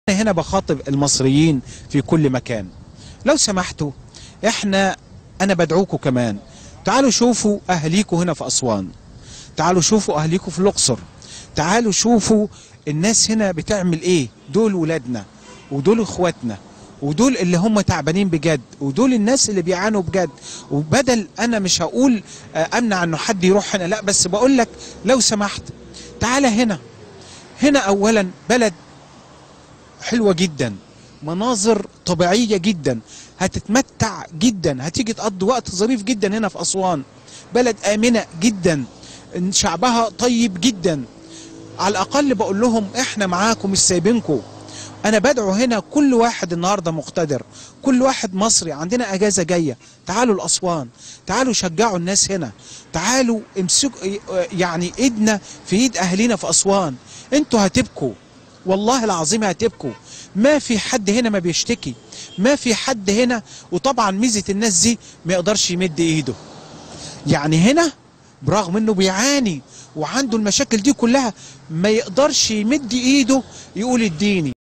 هنا بخاطب المصريين في كل مكان لو سمحتوا احنا انا بدعوكم كمان تعالوا شوفوا اهليكم هنا في اسوان تعالوا شوفوا اهليكم في الاقصر تعالوا شوفوا الناس هنا بتعمل ايه دول ولادنا ودول اخواتنا ودول اللي هم تعبانين بجد ودول الناس اللي بيعانوا بجد وبدل انا مش هقول آه، امنع انه حد يروح هنا لا بس بقول لك لو سمحت تعالى هنا هنا اولا بلد حلوة جدا مناظر طبيعية جدا هتتمتع جدا هتيجي تقضي وقت ظريف جدا هنا في أسوان بلد آمنة جدا شعبها طيب جدا على الأقل بقول لهم إحنا معاكم مش سايبينكم أنا بدعو هنا كل واحد النهاردة مقتدر كل واحد مصري عندنا أجازة جاية تعالوا لأسوان تعالوا شجعوا الناس هنا تعالوا امسكوا يعني ايدنا في ايد أهلنا في أسوان انتوا هتبكوا والله العظيم هتبكوا ما في حد هنا ما بيشتكي ما في حد هنا وطبعا ميزة الناس دي ما يقدرش يمد ايده يعني هنا برغم انه بيعاني وعنده المشاكل دي كلها ما يقدرش يمد ايده يقول اديني